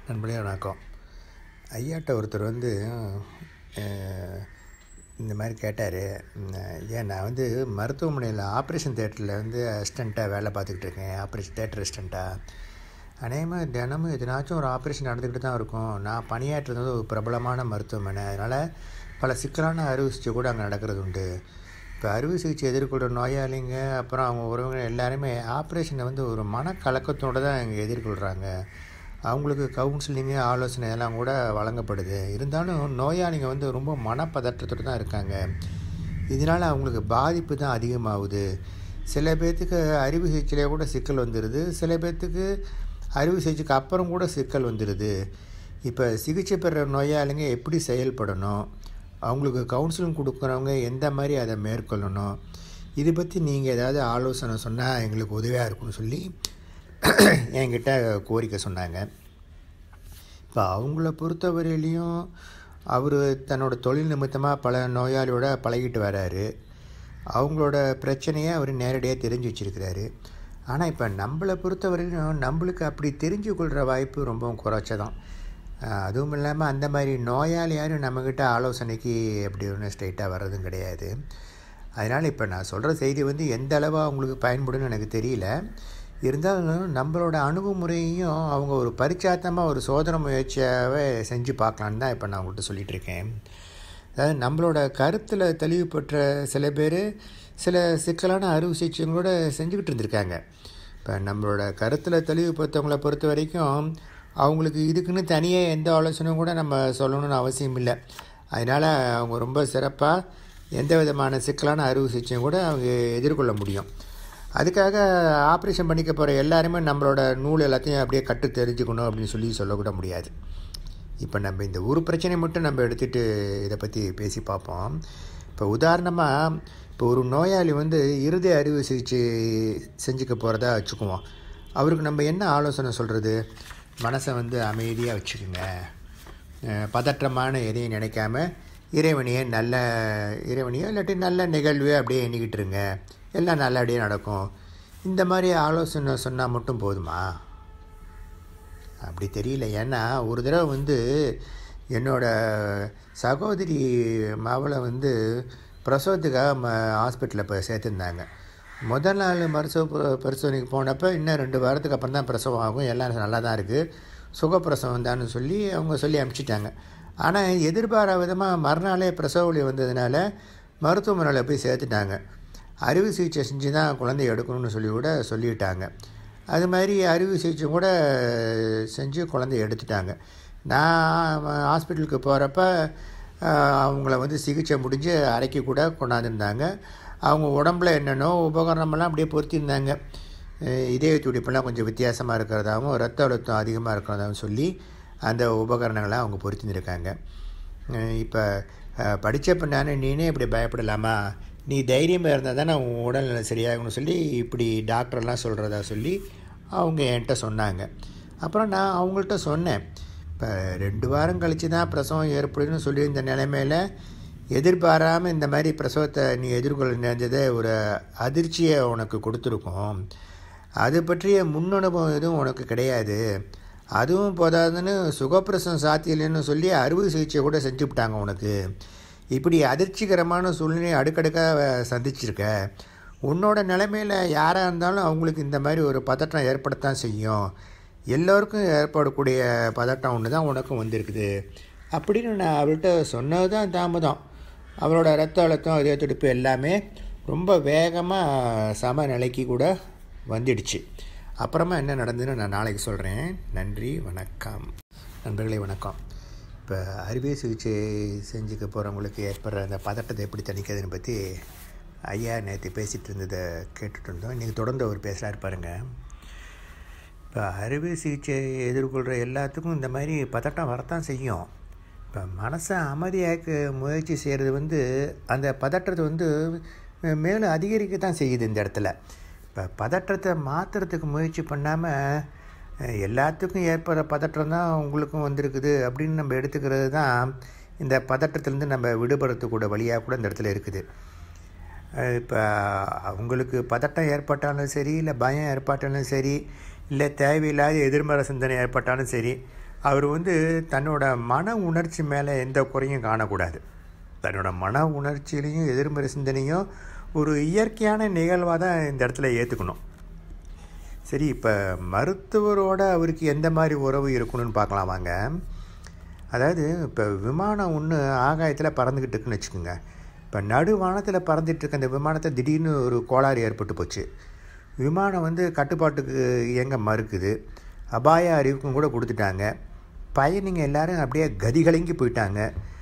நண்பர்களே வணக்கம் ஐயாட்ட ஒருத்தர் வந்து அஹ், இந்த மாதிரி கேட்டார் ஏன் நான் வந்து மருத்துவமனையில் ஆப்ரேஷன் தேட்டரில் வந்து அசிஸ்டண்ட்டாக வேலை பார்த்துக்கிட்டு இருக்கேன் ஆப்ரேஷன் தேட்டர் அசிஸ்டண்ட்டாக அநேகமாக தினமும் எதனாச்சும் ஒரு ஆப்ரேஷன் நடந்துக்கிட்டு தான் இருக்கும் நான் பணியாற்றுறது வந்து ஒரு பிரபலமான மருத்துவமனை அதனால் பல சிக்கலான அறுவை சிகிச்சை கூட அங்கே நடக்கிறது உண்டு இப்போ அறுவை சிகிச்சை எதிர்கொள்கிற நோயாளிங்க அப்புறம் அவங்க உறவினர் எல்லாருமே ஆப்ரேஷனை வந்து ஒரு மனக்கலக்கத்தோடு தான் இங்கே எதிர்கொள்கிறாங்க அவங்களுக்கு கவுன்சிலிங்கு ஆலோசனை எல்லாம் கூட வழங்கப்படுது இருந்தாலும் நோயாளிங்க வந்து ரொம்ப மனப்பதற்றத்தோடு தான் இருக்காங்க இதனால் அவங்களுக்கு பாதிப்பு தான் அதிகமாகுது சில பேர்த்துக்கு அறுவை சிகிச்சையிலே கூட சிக்கல் வந்துடுது சில பேர்த்துக்கு அறுவை சிகிச்சைக்கு அப்புறம் கூட சிக்கல் வந்துடுது இப்போ சிகிச்சை பெற நோயாளிங்க எப்படி செயல்படணும் அவங்களுக்கு கவுன்சிலிங் கொடுக்குறவங்க எந்த மாதிரி அதை மேற்கொள்ளணும் இதை பற்றி நீங்கள் ஏதாவது ஆலோசனை சொன்னால் எங்களுக்கு உதவியாக இருக்கும்னு சொல்லி என்கிட்ட கோரிக்கை சொன்னாங்க இப்போ அவங்கள பொறுத்தவரையிலையும் அவர் தன்னோட தொழில் நிமித்தமாக பல நோயாளியோட பழகிட்டு வராரு அவங்களோட பிரச்சனையை அவர் நேரடியாக தெரிஞ்சு வச்சுருக்கிறாரு ஆனால் இப்போ நம்மளை பொறுத்தவரையிலும் நம்மளுக்கு அப்படி தெரிஞ்சு கொள்கிற வாய்ப்பு ரொம்பவும் குறைச்சதான் அதுவும் இல்லாமல் அந்த மாதிரி நோயாளி யாரும் நம்மக்கிட்ட ஆலோசனைக்கு அப்படி ஒன்றும் ஸ்ட்ரைட்டாக வர்றதும் கிடையாது அதனால் இப்போ நான் சொல்கிற செய்தி வந்து எந்த அளவு அவங்களுக்கு பயன்படும்னு எனக்கு தெரியல இருந்தாலும் நம்மளோட அணுகுமுறையையும் அவங்க ஒரு பரிச்சாத்தமாக ஒரு சோதனை முயற்சியாகவே செஞ்சு பார்க்கலான்னு தான் இப்போ நான் உங்கள்கிட்ட சொல்லிகிட்டு இருக்கேன் அதாவது நம்மளோட கருத்தில் தெளிவு பெற்ற சில பேர் சில சிக்கலான அறுவை சிகிச்சைங்களோட செஞ்சுக்கிட்டு இருந்திருக்காங்க இப்போ நம்மளோட கருத்தில் தெளிவு பெற்றவங்கள பொறுத்த வரைக்கும் அவங்களுக்கு இதுக்குன்னு தனியாக எந்த ஆலோசனையும் கூட நம்ம சொல்லணும்னு அவசியம் இல்லை அதனால் அவங்க ரொம்ப சிறப்பாக எந்த விதமான சிக்கலான அறுவை சிகிச்சையும் கூட அவங்க எதிர்கொள்ள முடியும் அதுக்காக ஆப்ரேஷன் பண்ணிக்க போகிற எல்லாருமே நம்மளோட நூல் எல்லாத்தையும் அப்படியே கட்டு தெரிஞ்சுக்கணும் அப்படின்னு சொல்லி சொல்லக்கூட முடியாது இப்போ நம்ம இந்த ஒரு பிரச்சனை மட்டும் நம்ம எடுத்துகிட்டு இதை பற்றி பேசி பார்ப்போம் இப்போ உதாரணமாக இப்போ ஒரு நோயாளி வந்து இருதய அறுவை சிகிச்சை செஞ்சுக்க போகிறதா வச்சுக்குவோம் அவருக்கு நம்ம என்ன ஆலோசனை சொல்கிறது மனசை வந்து அமைதியாக வச்சுக்கோங்க அஹ் பதற்றமான எதையும் நினைக்காம இறைவனையே நல்ல இறைவனையோ இல்லாட்டி நல்ல நிகழ்வே அப்படியே எண்ணிக்கிட்டு இருங்க எல்லாம் நல்லபடியாக நடக்கும் இந்த மாதிரி ஆலோசனை சொன்னால் மட்டும் போதுமா அப்படி தெரியல ஏன்னா ஒரு தடவை வந்து என்னோட சகோதரி மவளை வந்து பிரசவத்துக்காக ம ஹாஸ்பிட்டலில் இப்போ சேர்த்துருந்தாங்க முதல் நாள் மருத்துவ ப- பரிசோதனைக்கு போனப்போ இன்னும் ரெண்டு வாரத்துக்கு அப்புறம் தான் பிரசவம் ஆகும் எல்லாம் நல்லா தான் இருக்குது சுகப்பிரசவம் தான்னு சொல்லி அவங்க சொல்லி அனுப்பிச்சிட்டாங்க ஆனால் எதிர்பாராத விதமாக மறுநாளே பிரசவ வலி வந்ததுனால மருத்துவமனையில் போய் சேர்த்துட்டாங்க அறுவை சிகிச்சை செஞ்சு தான் குழந்தைய எடுக்கணும்னு சொல்லி கூட சொல்லிட்டாங்க அது மாதிரி அறுவை சிகிச்சை கூட செஞ்சு குழந்தைய எடுத்துட்டாங்க நான் ஹாஸ்பிட்டலுக்கு போகிறப்ப அவங்கள வந்து சிகிச்சை முடிஞ்சு அறைக்கு கூட கொண்டாந்துருந்தாங்க அவங்க உடம்புல என்னென்னோ உபகரணமெல்லாம் அப்படியே பொருத்தியிருந்தாங்க அஹ் இதய துடிப்பெல்லாம் கொஞ்சம் வித்தியாசமாக இருக்கிறதாகவும் ரத்த அழுத்தம் அதிகமாக இருக்கிறதாகவும் சொல்லி அந்த உபகரணங்களை அவங்க பொருத்தியிருக்காங்க இப்போ படித்த பண்ணானே நீனே இப்படி பயப்படலாமா நீ தைரியமாக இருந்தால் தானே உன் உடல்நிலை சரியாகணும்னு சொல்லி இப்படி டாக்டர்லாம் சொல்கிறதா சொல்லி அவங்க என்கிட்ட சொன்னாங்க அப்புறம் நான் அவங்கள்ட்ட சொன்னேன் இப்போ ரெண்டு வாரம் கழித்து தான் பிரசவம் ஏற்படும்னு சொல்லியிருந்த நிலைமையில் எதிர்பாராமல் இந்த மாதிரி பிரசவத்தை நீ எதிர்கொள்ள நேர்ந்ததே ஒரு அதிர்ச்சியை உனக்கு கொடுத்துருக்கோம் அது பற்றிய முன்னனுபவம் எதுவும் உனக்கு கிடையாது அதுவும் போதாதுன்னு சுகப்பிரசவம் சாத்தியலைன்னு சொல்லி அறுவை சிகிச்சை கூட செஞ்சுவிட்டாங்க உனக்கு இப்படி அதிர்ச்சிகரமான சூழ்நிலையை அடுக்கடுக்காக சந்திச்சிருக்க உன்னோட நிலைமையில் யாராக இருந்தாலும் அவங்களுக்கு இந்த மாதிரி ஒரு பதட்டம் ஏற்படத்தான் செய்யும் எல்லோருக்கும் ஏற்படக்கூடிய பதட்டம் ஒன்று தான் உனக்கும் வந்திருக்குது அப்படின்னு நான் அவள்கிட்ட சொன்னது தான் தாமதம் அவளோட ரத்த அழுத்தம் இதய துடிப்பு எல்லாமே ரொம்ப வேகமாக சமநிலைக்கு கூட வந்துடுச்சு அப்புறமா என்ன நடந்ததுன்னு நான் நாளைக்கு சொல்கிறேன் நன்றி வணக்கம் நண்பர்களே வணக்கம் இப்போ அறுவை சிகிச்சை செஞ்சுக்க போகிறவங்களுக்கு ஏற்படுற அந்த பதட்டத்தை எப்படி தணிக்கிறதுன்னு பற்றி ஐயா நேற்று பேசிகிட்டு இருந்ததை கேட்டுட்டு இருந்தோம் இன்றைக்கி தொடர்ந்து அவர் பேசுகிறாரு பாருங்கள் இப்போ அறுவை சிகிச்சை எதிர்கொள்கிற எல்லாத்துக்கும் இந்த மாதிரி பதட்டம் வரத்தான் செய்யும் இப்போ மனசை அமைதியாக்க முயற்சி செய்கிறது வந்து அந்த பதற்றத்தை வந்து மேலும் அதிகரிக்க தான் செய்யுது இந்த இடத்துல இப்போ பதற்றத்தை மாற்றுறதுக்கு முயற்சி பண்ணாமல் எல்லாத்துக்கும் ஏற்படுற பதற்றம் தான் உங்களுக்கும் வந்திருக்குது அப்படின்னு நம்ம எடுத்துக்கிறது தான் இந்த பதற்றத்துலேருந்து நம்ம விடுபடுறதுக்கு கூட வழியாக கூட இந்த இடத்துல இருக்குது இப்போ அவங்களுக்கு பதட்டம் ஏற்பட்டாலும் சரி இல்லை பயம் ஏற்பட்டாலும் சரி இல்லை தேவையில்லாத எதிர்மறை சிந்தனை ஏற்பட்டாலும் சரி அவர் வந்து தன்னோட மன உணர்ச்சி மேலே எந்த குறையும் காணக்கூடாது தன்னோட மன உணர்ச்சியிலையும் எதிர்மறை சிந்தனையும் ஒரு இயற்கையான நிகழ்வாக தான் இந்த இடத்துல ஏற்றுக்கணும் சரி இப்போ மருத்துவரோட அவருக்கு எந்த மாதிரி உறவு இருக்கணும்னு பார்க்கலாம் வாங்க அதாவது இப்போ விமானம் ஒன்று ஆகாயத்தில் பறந்துக்கிட்டு இருக்குன்னு வச்சுக்கோங்க இப்போ நடுவானத்தில் பறந்துட்டு இருக்க அந்த விமானத்தை திடீர்னு ஒரு கோளாறு ஏற்பட்டு போச்சு விமானம் வந்து கட்டுப்பாட்டுக்கு இயங்க மறுக்குது அபாய அறிவிப்பும் கூட கொடுத்துட்டாங்க பயணிங்க எல்லாரும் அப்படியே கதிகலங்கி போயிட்டாங்க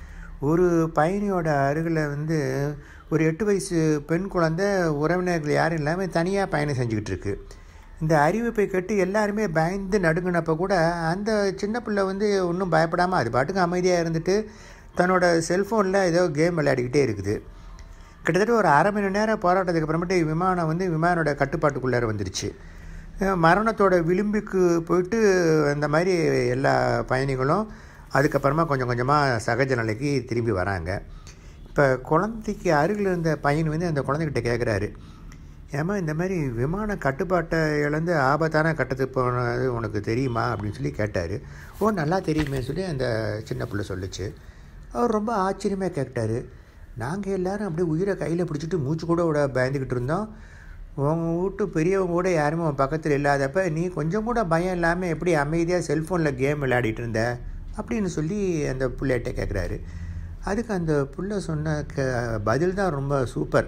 ஒரு பயணியோட அருகில் வந்து ஒரு எட்டு வயசு பெண் குழந்தை உறவினர்கள் யாரும் இல்லாமல் தனியாக பயணம் செஞ்சுக்கிட்டு இருக்கு இந்த அறிவிப்பை கேட்டு எல்லாருமே பயந்து நடுங்கினப்போ கூட அந்த சின்ன பிள்ளை வந்து ஒன்றும் பயப்படாமல் அது பாட்டுக்கு அமைதியாக இருந்துட்டு தன்னோட செல்ஃபோனில் ஏதோ கேம் விளையாடிக்கிட்டே இருக்குது கிட்டத்தட்ட ஒரு அரை மணி நேரம் போராட்டத்துக்கு அப்புறமேட்டு விமானம் வந்து விமானோட கட்டுப்பாட்டுக்குள்ளார வந்துருச்சு அஹ் மரணத்தோட விளிம்புக்கு போயிட்டு அந்த மாதிரி எல்லா பயணிகளும் அதுக்கப்புறமா கொஞ்சம் கொஞ்சமாக சகஜ நிலைக்கு திரும்பி வராங்க இப்போ குழந்தைக்கு அருகில் இருந்த பையன் வந்து அந்த குழந்தைகிட்ட கேட்குறாரு ஏம்மா இந்த மாதிரி விமான கட்டுப்பாட்டை இழந்து ஆபத்தான கட்டத்துக்கு போனது உனக்கு தெரியுமா அப்படின்னு சொல்லி கேட்டார் ஓ நல்லா தெரியுமே சொல்லி அந்த சின்ன பிள்ளை சொல்லுச்சு அவர் ரொம்ப ஆச்சரியமாக கேட்டார் நாங்கள் எல்லாரும் அப்படியே உயிரை கையில் பிடிச்சிட்டு மூச்சு கூட விட பயந்துக்கிட்டு இருந்தோம் உங்கள் வீட்டு பெரியவங்க கூட யாருமே உன் பக்கத்தில் இல்லாதப்ப நீ கொஞ்சம் கூட பயம் இல்லாமல் எப்படி அமைதியாக செல்ஃபோனில் கேம் விளையாடிட்டு இருந்த அப்படின்னு சொல்லி அந்த பிள்ளைகிட்ட கேட்குறாரு அதுக்கு அந்த புள்ள சொன்ன க பதில் தான் ரொம்ப சூப்பர்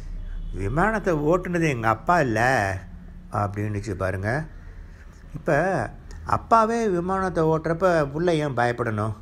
விமானத்தை ஓட்டுனது எங்கள் அப்பா இல்லை அப்படின்னுச்சு பாருங்கள் இப்போ அப்பாவே விமானத்தை ஓட்டுறப்ப புள்ள ஏன் பயப்படணும்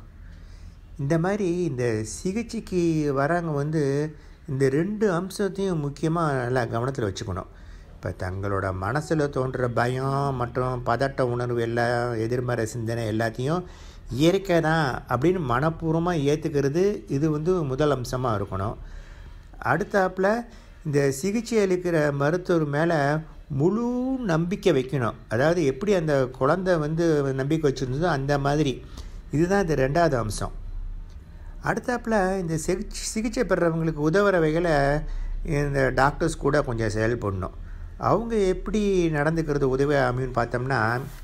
இந்த மாதிரி இந்த சிகிச்சைக்கு வரவங்க வந்து இந்த ரெண்டு அம்சத்தையும் முக்கியமாக நல்லா கவனத்தில் வச்சுக்கணும் இப்போ தங்களோட மனசில் தோன்ற பயம் மற்றும் பதட்ட உணர்வு எல்லாம் எதிர்மறை சிந்தனை எல்லாத்தையும் இயற்கை தான் அப்படின்னு மனப்பூர்வமாக ஏற்றுக்கிறது இது வந்து முதல் அம்சமாக இருக்கணும் அடுத்தாப்பில் இந்த சிகிச்சை அளிக்கிற மருத்துவர் மேலே முழு நம்பிக்கை வைக்கணும் அதாவது எப்படி அந்த குழந்தை வந்து நம்பிக்கை வச்சுருந்ததோ அந்த மாதிரி இதுதான் இந்த ரெண்டாவது அம்சம் அடுத்தாப்பில் இந்த சிகிச்சை சிகிச்சை பெறுறவங்களுக்கு உதவுற வகையில் இந்த டாக்டர்ஸ் கூட கொஞ்சம் செயல்படணும் அவங்க எப்படி நடந்துக்கிறது உதவி அமைன்னு பார்த்தோம்னா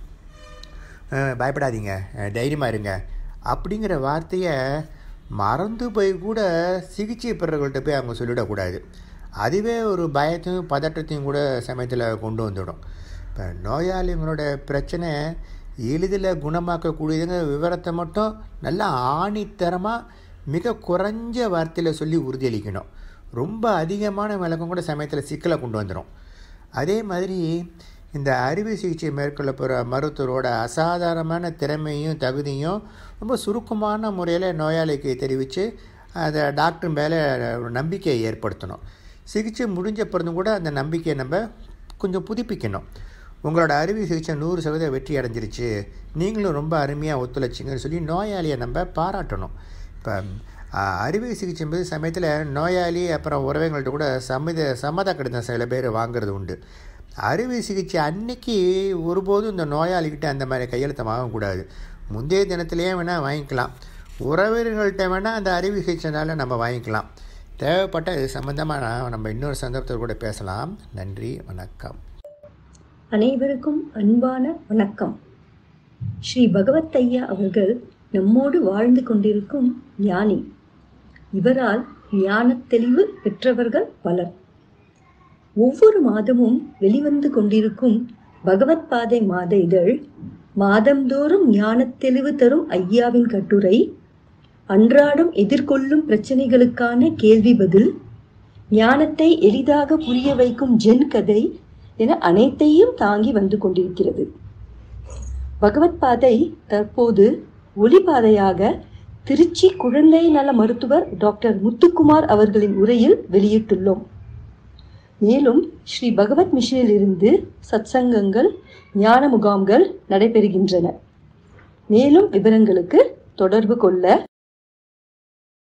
அஹ், பயப்படாதீங்க அஹ், தைரியமாக இருங்க அப்படிங்கிற வார்த்தையை மறந்து போய் கூட சிகிச்சை பெறவர்கள்ட்ட போய் அவங்க சொல்லிடக்கூடாது அதுவே ஒரு பயத்தையும் பதட்டத்தையும் கூட சமயத்தில் கொண்டு வந்துடும் இப்போ நோயாளிங்களோட பிரச்சனை எளிதில் குணமாக்கக்கூடியதுங்க விவரத்தை மட்டும் நல்லா ஆணித்தரமாக மிக குறைஞ்ச வார்த்தையில் சொல்லி உறுதியளிக்கணும் ரொம்ப அதிகமான விளக்கம் கூட சமயத்தில் சிக்கலை கொண்டு வந்துடும் அதே மாதிரி இந்த அறுவை சிகிச்சை மேற்கொள்ள போகிற மருத்துவரோட அசாதாரணமான திறமையும் தகுதியும் ரொம்ப சுருக்கமான முறையில் நோயாளிக்கு தெரிவித்து அதை டாக்டர் மேலே ஒரு நம்பிக்கையை ஏற்படுத்தணும் சிகிச்சை முடிஞ்ச பிறந்தும் கூட அந்த நம்பிக்கையை நம்ம கொஞ்சம் புதுப்பிக்கணும் உங்களோட அறுவை சிகிச்சை நூறு சதவீதம் வெற்றி அடைஞ்சிருச்சு நீங்களும் ரொம்ப அருமையாக ஒத்துழைச்சிங்கன்னு சொல்லி நோயாளியை நம்ம பாராட்டணும் இப்போ அஹ், அறுவை சிகிச்சை என்பது சமயத்தில் நோயாளி அப்புறம் உறவுங்கள்ட்ட கூட சம்மத சம்மத கடிதம் சில பேர் வாங்குறது உண்டு அறுவை சிகிச்சை அன்னைக்கு ஒருபோதும் இந்த நோயாளிகிட்ட அந்த மாதிரி கையெழுத்தை வாங்கக்கூடாது முந்தைய தினத்திலேயே வேணால் வாங்கிக்கலாம் உறவினர்கள்ட்ட வேணால் அந்த அறுவை சிகிச்சைனால நம்ம வாங்கிக்கலாம் தேவைப்பட்ட இது சம்மந்தமாக நம்ம இன்னொரு சந்தர்ப்பத்தில் கூட பேசலாம் நன்றி வணக்கம் அனைவருக்கும் அன்பான வணக்கம் ஸ்ரீ பகவத் ஐயா அவர்கள் நம்மோடு வாழ்ந்து கொண்டிருக்கும் ஞானி இவரால் ஞானத் தெளிவு பெற்றவர்கள் பலர் ஒவ்வொரு மாதமும் வெளிவந்து கொண்டிருக்கும் பகவத் பாதை மாத இதழ் மாதந்தோறும் ஞானத் தெளிவு தரும் ஐயாவின் கட்டுரை அன்றாடம் எதிர்கொள்ளும் பிரச்சனைகளுக்கான கேள்வி பதில் ஞானத்தை எளிதாக புரிய வைக்கும் ஜென் கதை என அனைத்தையும் தாங்கி வந்து கொண்டிருக்கிறது பகவத் பாதை தற்போது ஒளிபாதையாக திருச்சி குழந்தை நல மருத்துவர் டாக்டர் முத்துக்குமார் அவர்களின் உரையில் வெளியிட்டுள்ளோம் மேலும் ஸ்ரீ பகவத் மிஷனில் இருந்து சத்சங்கங்கள் ஞான முகாம்கள் நடைபெறுகின்றன மேலும் விவரங்களுக்கு தொடர்பு கொள்ள